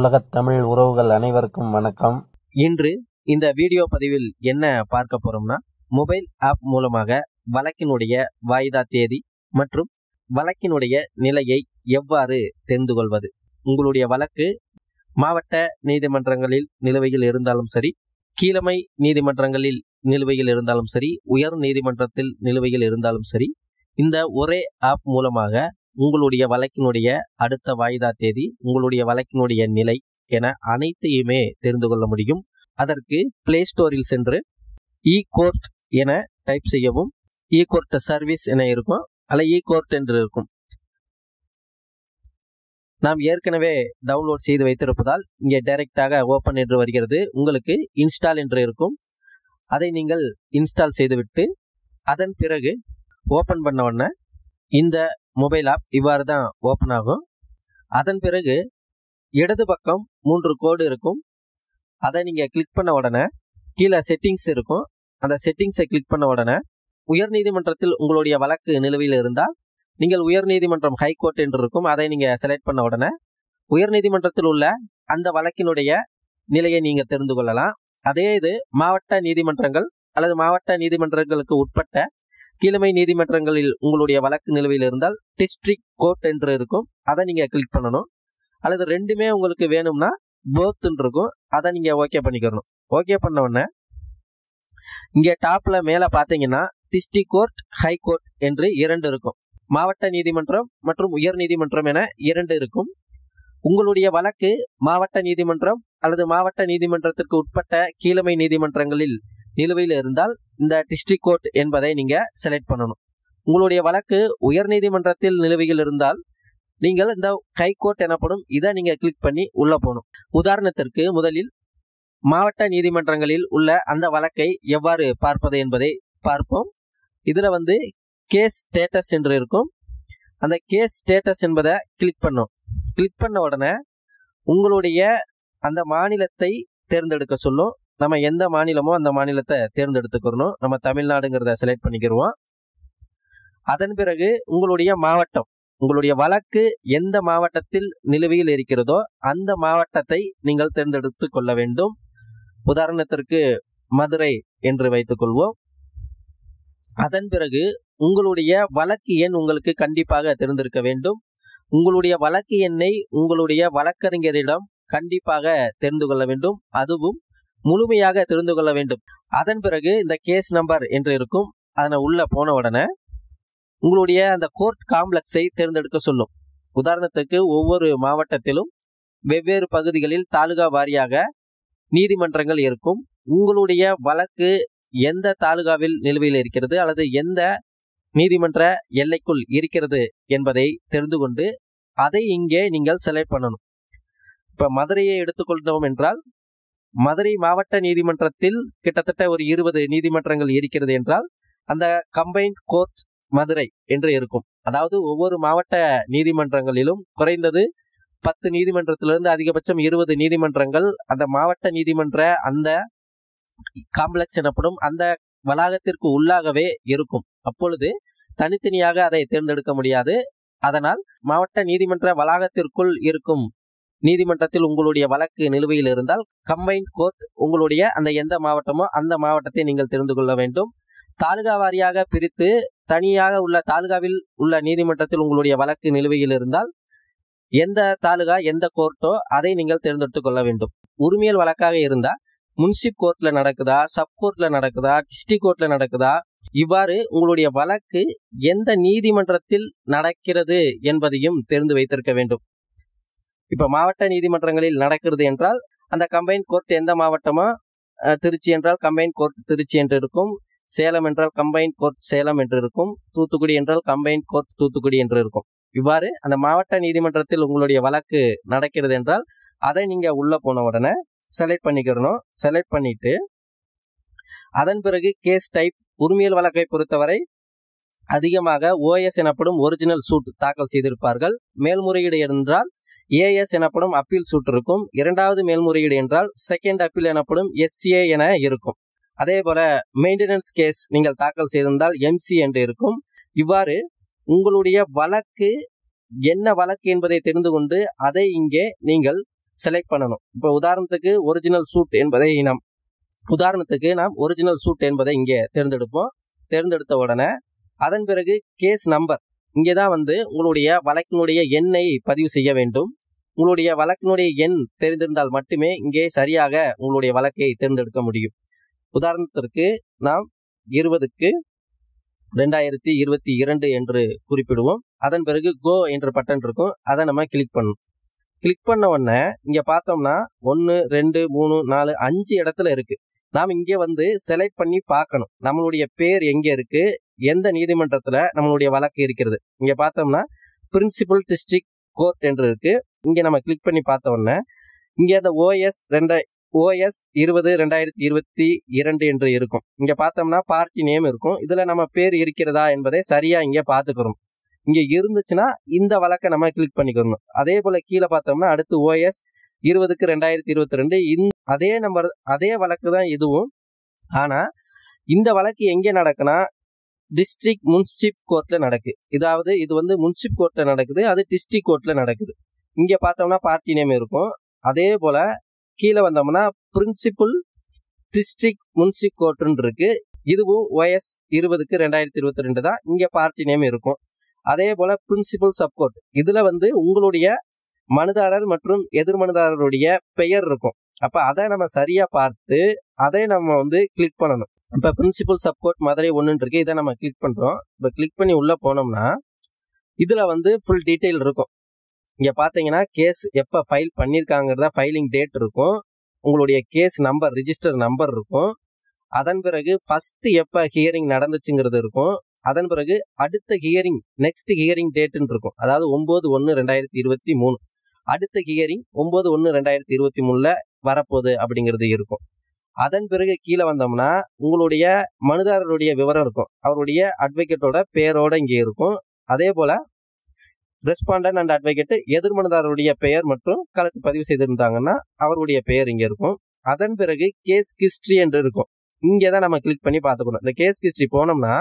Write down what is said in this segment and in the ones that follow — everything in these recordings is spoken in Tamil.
உலகத் தமிழ் உறவுகள் அனைவருக்கும் வணக்கம் இன்று இந்த வீடியோ பதிவில் என்ன பார்க்க போறோம்னா மொபைல் ஆப் மூலமாக வழக்கினுடைய வாய்தா தேதி மற்றும் வழக்கினுடைய நிலையை எவ்வாறு தெரிந்து கொள்வது உங்களுடைய வழக்கு மாவட்ட நீதிமன்றங்களில் நிலுவையில் இருந்தாலும் சரி கீழமை நீதிமன்றங்களில் நிலுவையில் இருந்தாலும் சரி உயர் நீதிமன்றத்தில் நிலுவையில் இருந்தாலும் சரி இந்த ஒரே ஆப் மூலமாக உங்களுடைய வழக்கினுடைய அடுத்த வாய்தா தேதி உங்களுடைய வழக்கினுடைய நிலை என அனைத்தையுமே தெரிந்து கொள்ள முடியும் அதற்கு பிளே ஸ்டோரில் சென்று இ கோர்ட் என டைப் செய்யவும் இ கோர்ட் சர்வீஸ் என இருக்கும் அல்ல இ கோர்ட் என்று இருக்கும் நாம் ஏற்கனவே டவுன்லோட் செய்து வைத்திருப்பதால் இங்கே டைரெக்டாக ஓப்பன் என்று வருகிறது உங்களுக்கு இன்ஸ்டால் என்று இருக்கும் அதை நீங்கள் இன்ஸ்டால் செய்துவிட்டு அதன் பிறகு ஓப்பன் பண்ண உடனே இந்த மொபைல் ஆப் இவ்வாறு தான் ஓப்பன் ஆகும் அதன் பிறகு இடது பக்கம் மூன்று கோடு இருக்கும் அதை நீங்கள் கிளிக் பண்ண உடனே கீழே செட்டிங்ஸ் இருக்கும் அந்த செட்டிங்ஸை கிளிக் பண்ண உடனே உயர்நீதிமன்றத்தில் உங்களுடைய வழக்கு நிலுவையில் இருந்தால் நீங்கள் உயர்நீதிமன்றம் ஹைகோர்ட் என்று இருக்கும் அதை நீங்கள் செலக்ட் பண்ண உடனே உயர்நீதிமன்றத்தில் உள்ள அந்த வழக்கினுடைய நிலையை நீங்கள் தெரிந்து கொள்ளலாம் அதே இது மாவட்ட நீதிமன்றங்கள் அல்லது மாவட்ட நீதிமன்றங்களுக்கு உட்பட்ட கீழமை நீதிமன்றங்களில் உங்களுடைய வழக்கு நிலுவையில் இருந்தால் டிஸ்ட்ரிக்ட் கோர்ட் என்று இருக்கும் அதை நீங்கள் கிளிக் பண்ணணும் அல்லது ரெண்டுமே உங்களுக்கு வேணும்னா போத்துன்னு இருக்கும் அதை நீங்கள் ஓகே பண்ணிக்கிறணும் ஓகே பண்ண உடனே இங்கே டாப்ல மேலே பார்த்தீங்கன்னா டிஸ்ட்ரிக்ட் கோர்ட் ஹை கோர்ட் என்று இரண்டு இருக்கும் மாவட்ட நீதிமன்றம் மற்றும் உயர் நீதிமன்றம் என இரண்டு இருக்கும் உங்களுடைய வழக்கு மாவட்ட நீதிமன்றம் அல்லது மாவட்ட நீதிமன்றத்திற்கு உட்பட்ட கீழமை நீதிமன்றங்களில் நிலுவையில் இருந்தால் இந்த டிஸ்ட்ரிக்ட் கோர்ட் என்பதை நீங்க செலக்ட் பண்ணணும் உங்களுடைய வழக்கு உயர் நீதிமன்றத்தில் நிலுவையில் இருந்தால் நீங்கள் இந்த ஹை கோர்ட் எனப்படும் இதை நீங்க கிளிக் பண்ணி உள்ள போகணும் உதாரணத்திற்கு முதலில் மாவட்ட நீதிமன்றங்களில் உள்ள அந்த வழக்கை எவ்வாறு பார்ப்பது என்பதை பார்ப்போம் இதுல வந்து கேஸ் ஸ்டேட்டஸ் என்று இருக்கும் அந்த கேஸ் ஸ்டேட்டஸ் என்பதை கிளிக் பண்ணும் கிளிக் பண்ண உடனே உங்களுடைய அந்த மாநிலத்தை தேர்ந்தெடுக்க சொல்லும் நம்ம எந்த மாநிலமோ அந்த மாநிலத்தை தேர்ந்தெடுத்துக்கிறணும் நம்ம தமிழ்நாடுங்கிறத செலக்ட் பண்ணிக்கிடுவோம் அதன் பிறகு உங்களுடைய மாவட்டம் உங்களுடைய வழக்கு எந்த மாவட்டத்தில் நிலுவையில் இருக்கிறதோ அந்த மாவட்டத்தை நீங்கள் தேர்ந்தெடுத்து கொள்ள வேண்டும் உதாரணத்திற்கு மதுரை என்று வைத்துக் கொள்வோம் அதன் பிறகு உங்களுடைய வழக்கு எண் உங்களுக்கு கண்டிப்பாக தெரிந்திருக்க வேண்டும் உங்களுடைய வழக்கு எண்ணை உங்களுடைய வழக்கறிஞரிடம் கண்டிப்பாக தெரிந்து கொள்ள வேண்டும் அதுவும் முழுமையாக தெரிந்து கொள்ள வேண்டும் அதன் பிறகு இந்த கேஸ் நம்பர் என்று இருக்கும் அதனை உள்ள போன உடனே உங்களுடைய அந்த கோர்ட் காம்ப்ளெக்ஸை தேர்ந்தெடுக்க சொல்லும் உதாரணத்துக்கு ஒவ்வொரு மாவட்டத்திலும் வெவ்வேறு பகுதிகளில் தாலுகா வாரியாக நீதிமன்றங்கள் இருக்கும் உங்களுடைய வழக்கு எந்த தாலுகாவில் நிலுவையில் இருக்கிறது அல்லது எந்த நீதிமன்ற எல்லைக்குள் இருக்கிறது என்பதை தெரிந்து கொண்டு அதை இங்கே நீங்கள் செலக்ட் பண்ணணும் இப்ப மதுரையை எடுத்துக்கொண்டோம் என்றால் மதுரை மாவட்ட நீதிமன்றத்தில் கிட்டத்தட்ட ஒரு இருபது நீதிமன்றங்கள் இருக்கிறது என்றால் அந்த கம்பைன்ட் கோர்ட் மதுரை என்று இருக்கும் அதாவது ஒவ்வொரு மாவட்ட நீதிமன்றங்களிலும் குறைந்தது பத்து நீதிமன்றத்திலிருந்து அதிகபட்சம் இருபது நீதிமன்றங்கள் அந்த மாவட்ட நீதிமன்ற அந்த காம்ப்ளெக்ஸ் எனப்படும் அந்த வளாகத்திற்கு உள்ளாகவே இருக்கும் அப்பொழுது தனித்தனியாக அதை தேர்ந்தெடுக்க முடியாது அதனால் மாவட்ட நீதிமன்ற வளாகத்திற்குள் இருக்கும் நீதிமன்றத்தில் உங்களுடைய வழக்கு நிலுவையில் இருந்தால் கம்பைன்ட் கோர்ட் உங்களுடைய அந்த எந்த மாவட்டமோ அந்த மாவட்டத்தை நீங்கள் தெரிந்து கொள்ள வேண்டும் தாலுகா வாரியாக பிரித்து தனியாக உள்ள தாலுகாவில் உள்ள நீதிமன்றத்தில் உங்களுடைய வழக்கு நிலுவையில் இருந்தால் எந்த தாலுகா எந்த கோர்ட்டோ அதை நீங்கள் தேர்ந்தெடுத்துக் கொள்ள வேண்டும் உரிமையல் வழக்காக இருந்தால் முன்சிப் கோர்ட்ல நடக்குதா சப் கோர்ட்ல நடக்குதா டிஸ்ட்ரிக் கோர்ட்ல நடக்குதா இவ்வாறு உங்களுடைய வழக்கு எந்த நீதிமன்றத்தில் நடக்கிறது என்பதையும் தெரிந்து வைத்திருக்க வேண்டும் இப்ப மாவட்ட நீதிமன்றங்களில் நடக்கிறது என்றால் அந்த கம்பைன் கோர்ட் எந்த மாவட்டமோ திருச்சி என்றால் கம்பைன் கோர்ட் திருச்சி என்று இருக்கும் சேலம் என்றால் கம்பைன் கோர்ட் சேலம் என்று இருக்கும் தூத்துக்குடி என்றால் கம்பைன் கோர்ட் தூத்துக்குடி என்று இருக்கும் இவ்வாறு அந்த மாவட்ட நீதிமன்றத்தில் உங்களுடைய வழக்கு நடக்கிறது என்றால் அதை நீங்க உள்ள போன உடனே செலக்ட் பண்ணிக்கிறணும் செலக்ட் பண்ணிட்டு அதன் பிறகு கேஸ் டைப் உரிமையல் வழக்கை பொறுத்தவரை அதிகமாக ஓஎஸ் எனப்படும் ஒரிஜினல் சூட் தாக்கல் செய்திருப்பார்கள் மேல்முறையீடு என்றால் ஏஎஸ் எனப்படும் அப்பீல் சூட் இருக்கும் இரண்டாவது மேல்முறையீடு என்றால் செகண்ட் அப்பீல் எனப்படும் எஸ்ஏ என இருக்கும் அதே போல மெயின்டெனன்ஸ் கேஸ் நீங்கள் தாக்கல் செய்திருந்தால் எம்சி என்று இருக்கும் இவ்வாறு உங்களுடைய வழக்கு என்ன வழக்கு என்பதை தெரிந்து கொண்டு அதை இங்கே நீங்கள் செலக்ட் பண்ணணும் இப்போ உதாரணத்துக்கு ஒரிஜினல் சூட் என்பதை நாம் உதாரணத்துக்கு நாம் ஒரிஜினல் சூட் என்பதை இங்கே தேர்ந்தெடுப்போம் தேர்ந்தெடுத்த உடனே அதன் பிறகு கேஸ் நம்பர் இங்கே தான் வந்து உங்களுடைய வழக்கினுடைய எண்ணை பதிவு செய்ய வேண்டும் உங்களுடைய வழக்கினுடைய எண் தெரிந்திருந்தால் மட்டுமே இங்கே சரியாக உங்களுடைய வழக்கை தேர்ந்தெடுக்க முடியும் உதாரணத்திற்கு நாம் இருபதுக்கு ரெண்டாயிரத்தி இருபத்தி இரண்டு என்று குறிப்பிடுவோம் அதன் பிறகு கோ என்ற பட்டன் இருக்கும் அதை நம்ம கிளிக் பண்ணணும் கிளிக் பண்ண உடனே இங்க பார்த்தோம்னா ஒன்று ரெண்டு மூணு நாலு அஞ்சு இடத்துல இருக்கு நாம் இங்கே வந்து செலக்ட் பண்ணி பார்க்கணும் நம்மளுடைய பேர் எங்க இருக்கு எந்த நீதிமன்றத்துல நம்மளுடைய வழக்கு இருக்கிறது இங்க பார்த்தோம்னா பிரின்சிபல் டிஸ்ட்ரிக்ட் கோர்ட் என்று இருக்கு இங்க நம்ம கிளிக் பண்ணி பார்த்த உடனே இங்க அந்த ஓஎஸ் ரெண்டா ஓஎஸ் இருபது ரெண்டாயிரத்தி இருபத்தி இரண்டு என்று இருக்கும் இங்க பார்த்தோம்னா பார்ட்டி நேம் இருக்கும் இதுல நம்ம பேர் இருக்கிறதா என்பதை சரியா இங்க பாத்துக்கிறோம் இங்க இருந்துச்சுன்னா இந்த வழக்கை நம்ம கிளிக் பண்ணிக்கணும் அதே போல கீழே பார்த்தோம்னா அடுத்து ஓஎஸ் இருபதுக்கு ரெண்டாயிரத்தி இருபத்தி ரெண்டு அதே நம்பர் அதே வழக்கு தான் இதுவும் ஆனா இந்த வழக்கு எங்கே நடக்குன்னா டிஸ்ட்ரிக்ட் முன்சிப் கோர்ட்ல நடக்கு இதாவது இது வந்து முன்சிப் கோர்ட்ல நடக்குது அது டிஸ்ட்ரிக்ட் கோர்ட்ல நடக்குது இங்க பார்த்தோம்னா பார்ட்டி நேம் இருக்கும் அதே போல கீழே வந்தோம்னா பிரின்சிபல் டிஸ்ட்ரிக்ட் முன்சிப் கோர்ட்னு இருக்கு இதுவும் ஒஎஸ் இருபதுக்கு ரெண்டாயிரத்தி இருபத்தி ரெண்டு தான் இங்க பார்ட்டி நேம் இருக்கும் அதே போல பிரின்சிபல் சப்கோர்ட் இதுல வந்து உங்களுடைய மனுதாரர் மற்றும் எதிர் மனுதாரருடைய பெயர் இருக்கும் அப்ப அதை நம்ம சரியா பார்த்து அதை நம்ம வந்து கிளிக் பண்ணணும் இப்ப பிரின்சிபல் சப்கோர்ட் மதுரை ஒன்று இருக்கு இதை நம்ம கிளிக் பண்றோம் இப்ப கிளிக் பண்ணி உள்ள போனோம்னா இதுல வந்து ஃபுல் டீட்டெயில் இருக்கும் இங்க பாத்தீங்கன்னா கேஸ் எப்ப ஃபைல் பண்ணிருக்காங்கிறத ஃபைலிங் டேட் இருக்கும் உங்களுடைய கேஸ் நம்பர் ரிஜிஸ்டர் நம்பர் இருக்கும் அதன் பிறகு ஃபர்ஸ்ட் எப்ப ஹியரிங் நடந்துச்சுங்கிறது இருக்கும் அதன் பிறகு அடுத்த ஹியரிங் நெக்ஸ்ட் ஹியரிங் டேட்னு இருக்கும் அதாவது ஒன்பது ஒன்று ரெண்டாயிரத்தி இருபத்தி மூணு அடுத்த ஹியரிங் ஒன்பது ஒன்று ரெண்டாயிரத்தி இருபத்தி மூணுல வரப்போகுது அப்படிங்கிறது இருக்கும் அதன் பிறகு கீழே வந்தோம்னா உங்களுடைய மனுதாரருடைய விவரம் இருக்கும் அவருடைய அட்வொகேட்டோட பேரோட இங்கே இருக்கும் அதே போல ரெஸ்பாண்டன்ட் அண்ட் அட்வொகேட் எதிர் மனுதாரருடைய பெயர் மற்றும் களத்து பதிவு செய்திருந்தாங்கன்னா அவருடைய பெயர் இங்கே இருக்கும் அதன் பிறகு கேஸ் ஹிஸ்ட்ரி என்று இருக்கும் இங்கே தான் நம்ம கிளிக் பண்ணி பார்த்துக்கணும் இந்த கேஸ் ஹிஸ்ட்ரி போனோம்னா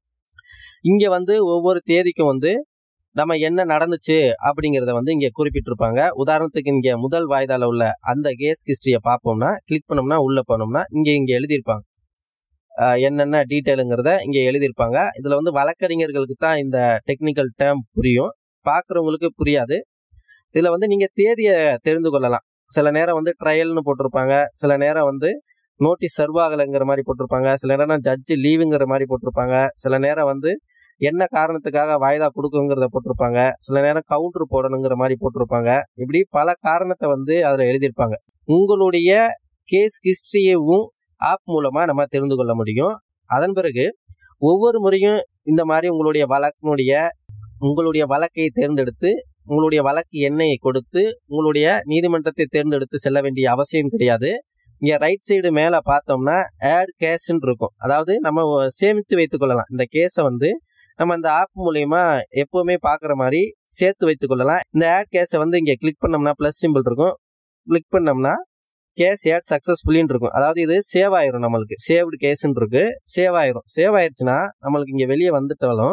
இங்க வந்து ஒவ்வொரு தேதிக்கும் வந்து நம்ம என்ன நடந்துச்சு அப்படிங்கிறத வந்து இங்க குறிப்பிட்டிருப்பாங்க உதாரணத்துக்கு இங்க முதல் வாய்தால உள்ள அந்த கேஸ் ஹிஸ்டரியை பார்ப்போம்னா கிளிக் பண்ணோம்னா உள்ள போனோம்னா இங்க இங்க எழுதியிருப்பாங்க என்னென்ன டீட்டெயிலுங்கிறத இங்க எழுதியிருப்பாங்க இதுல வந்து வழக்கறிஞர்களுக்கு தான் இந்த டெக்னிக்கல் டேர்ம் புரியும் பார்க்குறவங்களுக்கு புரியாது இதுல வந்து நீங்க தேதியை தெரிந்து கொள்ளலாம் சில நேரம் வந்து ட்ரையல்னு போட்டிருப்பாங்க சில நேரம் வந்து நோட்டீஸ் சர்வ் ஆகலைங்கிற மாதிரி போட்டிருப்பாங்க சில நேரம் ஜட்ஜு லீவுங்கிற மாதிரி போட்டிருப்பாங்க சில நேரம் வந்து என்ன காரணத்துக்காக வாய்தா கொடுக்குங்கிறத போட்டிருப்பாங்க சில நேரம் கவுண்டர் போடணுங்கிற மாதிரி போட்டிருப்பாங்க இப்படி பல காரணத்தை வந்து அதில் எழுதியிருப்பாங்க உங்களுடைய கேஸ் ஹிஸ்டரியவும் ஆப் மூலமாக நம்ம தெரிந்து கொள்ள முடியும் அதன் பிறகு ஒவ்வொரு முறையும் இந்த மாதிரி உங்களுடைய வழக்கினுடைய உங்களுடைய வழக்கை தேர்ந்தெடுத்து உங்களுடைய வழக்கு எண்ணெயை கொடுத்து உங்களுடைய நீதிமன்றத்தை தேர்ந்தெடுத்து செல்ல வேண்டிய அவசியம் கிடையாது இங்க ரைட் சைடு மேல பார்த்தோம்னா ஆட் கேஷ்ன்னு இருக்கும் அதாவது நம்ம சேமித்து வைத்துக் கொள்ளலாம் இந்த கேஸை வந்து நம்ம இந்த ஆப் மூலயமா எப்பவுமே பாக்குற மாதிரி சேர்த்து வைத்துக் கொள்ளலாம் இந்த ஆட் கேஸை வந்து இங்க கிளிக் பண்ணோம்னா பிளஸ் சிம்பிள் இருக்கும் கிளிக் பண்ணோம்னா கேஸ் ஏட் சக்சஸ்ஃபுல்லின்னு இருக்கும் அதாவது இது சேவ் ஆயிரும் நம்மளுக்கு சேவ்டு கேஸ்ன்னு இருக்கு சேவ் ஆயிரும் சேவ் ஆயிருச்சுன்னா நம்மளுக்கு இங்க வெளியே வந்துட்டாலும்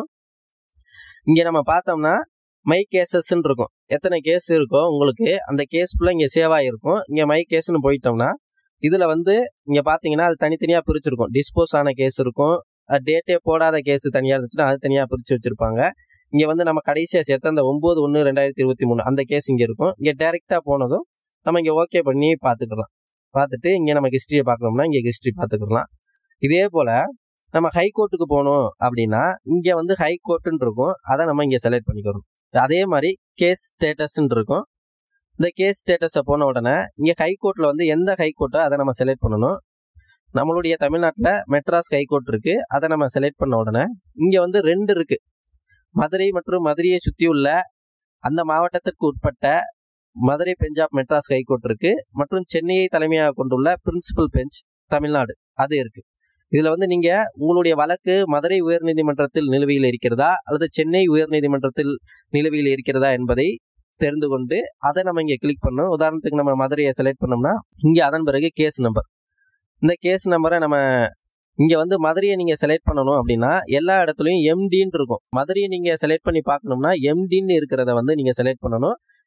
இங்க நம்ம பார்த்தோம்னா மை கேசஸ்ன்னு இருக்கும் எத்தனை கேஸ் இருக்கோ உங்களுக்கு அந்த கேஸ் ஃபுல்லாக இங்கே சேவ் ஆகிருக்கும் இங்கே மை கேஸ்னு போயிட்டோம்னா இதில் வந்து இங்கே பார்த்தீங்கன்னா அது தனித்தனியாக பிரிச்சிருக்கும் டிஸ்போஸ் ஆன கேஸ் இருக்கும் டேட்டே போடாத கேஸ் தனியாக இருந்துச்சுன்னா அது தனியாக பிரித்து வச்சுருப்பாங்க இங்கே வந்து நம்ம கடைசியாக சேர்த்த அந்த ஒம்பது ஒன்று ரெண்டாயிரத்தி இருபத்தி மூணு அந்த கேஸ் இங்கே இருக்கும் இங்கே டேரெக்டாக போனதும் நம்ம இங்கே ஓகே பண்ணி பார்த்துக்கலாம் பார்த்துட்டு இங்கே நம்ம ஹிஸ்ட்ரியை பார்க்கணும்னா இங்கே ஹிஸ்ட்ரி பார்த்துக்கலாம் இதே போல் நம்ம ஹை கோர்ட்டுக்கு போகணும் அப்படின்னா இங்கே வந்து ஹை கோர்ட்டுன்னு இருக்கும் அதை நம்ம இங்கே செலக்ட் பண்ணிக்கிறோம் அதே மாதிரி கேஸ் ஸ்டேட்டஸ்ன்னு இருக்கும் இந்த கேஸ் ஸ்டேட்டஸை போன உடனே இங்கே ஹை கோர்ட்டில் வந்து எந்த ஹை கோர்ட்டோ அதை நம்ம செலக்ட் பண்ணணும் நம்மளுடைய தமிழ்நாட்டில் மெட்ராஸ் ஹை கோர்ட் இருக்கு அதை நம்ம செலக்ட் பண்ண உடனே இங்கே வந்து ரெண்டு இருக்கு மதுரை மற்றும் மதுரையை சுற்றியுள்ள அந்த மாவட்டத்திற்கு உட்பட்ட Madurai bench of Madras high court இருக்கு மற்றும் சென்னையை தலைமையாக கொண்டுள்ள பிரின்சிபல் பெஞ்ச் தமிழ்நாடு அது இருக்கு இதுல வந்து நீங்க உங்களுடைய வழக்கு மதுரை உயர்நீதிமன்றத்தில் நிலுவையில் இருக்கிறதா அல்லது சென்னை உயர்நீதிமன்றத்தில் நிலுவையில் இருக்கிறதா என்பதை தெரிந்து கொண்டு அதை நம்ம இங்க கிளிக் பண்ணோம் உதாரணத்துக்கு நம்ம மதுரையை செலக்ட் பண்ணோம்னா இங்க அதன் பிறகு கேஸ் நம்பர் இந்த கேஸ் நம்பரை நம்ம இங்க வந்து மதுரையை நீங்க செலக்ட் பண்ணணும் அப்படின்னா எல்லா இடத்துலயும் எம்டின்னு இருக்கும் மதுரையை நீங்க செலக்ட் பண்ணி பார்க்கணும்னா எம்டின்னு இருக்கிறத வந்து நீங்க செலக்ட் பண்ணணும்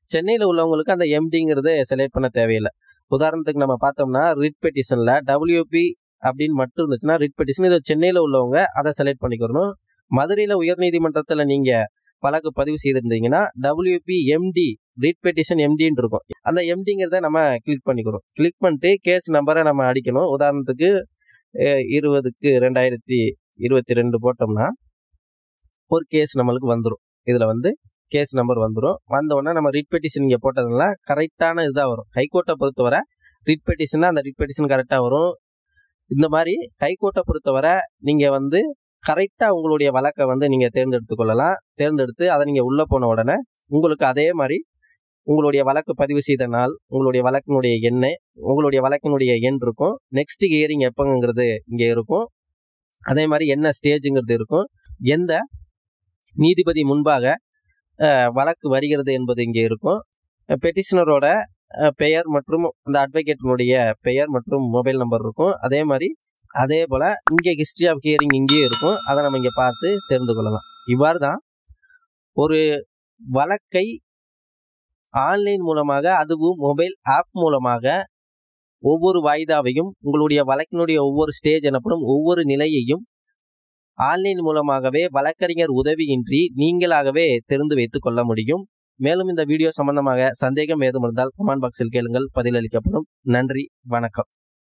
சென்னையில் உள்ளவங்களுக்கு அந்த எம்டிங்கிறத செலக்ட் பண்ண தேவையில்லை உதாரணத்துக்கு நம்ம பார்த்தோம்னா ரிட் பெட்டிஷனில் டபிள்யூபி அப்படின்னு மட்டும் இருந்துச்சுன்னா ரிட் பெட்டிஷன் இது சென்னையில் உள்ளவங்க அதை செலக்ட் பண்ணிக்கிறணும் மதுரையில் உயர்நீதிமன்றத்தில் நீங்கள் வழக்கு பதிவு செய்திருந்தீங்கன்னா டபிள்யூபி எம்டி ரிட் பெட்டிஷன் எம்டின்னு இருக்கும் அந்த எம்டிங்கிறத நம்ம கிளிக் பண்ணிக்கிறோம் கிளிக் பண்ணிட்டு கேஸ் நம்பரை நம்ம அடிக்கணும் உதாரணத்துக்கு அஹ், இருபதுக்கு ரெண்டாயிரத்தி இருபத்தி ரெண்டு போட்டோம்னா ஒரு கேஸ் நம்மளுக்கு வந்துடும் இதில் வந்து கேஸ் நம்பர் வந்துடும் வந்தோடனே நம்ம ரிட் பெட்டிஷன் இங்கே போட்டதுனால கரெக்டான இதாக வரும் ஹைகோர்ட்டை பொறுத்தவரை ரிட் பெட்டிஷன்னா அந்த ரிட் பெட்டிஷன் கரெக்டாக வரும் இந்த மாதிரி ஹைகோர்ட்டை பொறுத்தவரை நீங்கள் வந்து கரெக்டாக உங்களுடைய வழக்கை வந்து நீங்கள் தேர்ந்தெடுத்து கொள்ளலாம் தேர்ந்தெடுத்து அதை நீங்கள் உள்ளே போன உடனே உங்களுக்கு அதே மாதிரி உங்களுடைய வழக்கு பதிவு செய்த நாள் உங்களுடைய வழக்கினுடைய எண்ணு உங்களுடைய வழக்கினுடைய எண் இருக்கும் நெக்ஸ்ட் ஹியரிங் எப்போங்கிறது இங்கே இருக்கும் அதே மாதிரி என்ன ஸ்டேஜுங்கிறது இருக்கும் எந்த நீதிபதி முன்பாக அஹ், வழக்கு வருகிறது என்பது இங்கே இருக்கும் பெட்டிஷனரோட பெயர் மற்றும் அந்த அட்வொகேட்டினுடைய பெயர் மற்றும் மொபைல் நம்பர் இருக்கும் அதே மாதிரி அதே போல் இங்கே ஹிஸ்ட்ரி ஆஃப் ஹியரிங் இங்கேயும் இருக்கும் அதை நம்ம இங்கே பார்த்து தெரிந்து கொள்ளலாம் இவ்வாறு தான் ஒரு வழக்கை ஆன்லைன் மூலமாக அதுவும் மொபைல் ஆப் மூலமாக ஒவ்வொரு வாய்தாவையும் உங்களுடைய வழக்கினுடைய ஒவ்வொரு ஸ்டேஜ் எனப்படும் ஒவ்வொரு நிலையையும் ஆன்லைன் மூலமாகவே வழக்கறிஞர் உதவியின்றி நீங்களாகவே தெரிந்து வைத்துக் கொள்ள முடியும் மேலும் இந்த வீடியோ சம்பந்தமாக சந்தேகம் ஏதும் இருந்தால் கமெண்ட் பாக்ஸில் கேளுங்கள் பதிலளிக்கப்படும் நன்றி வணக்கம்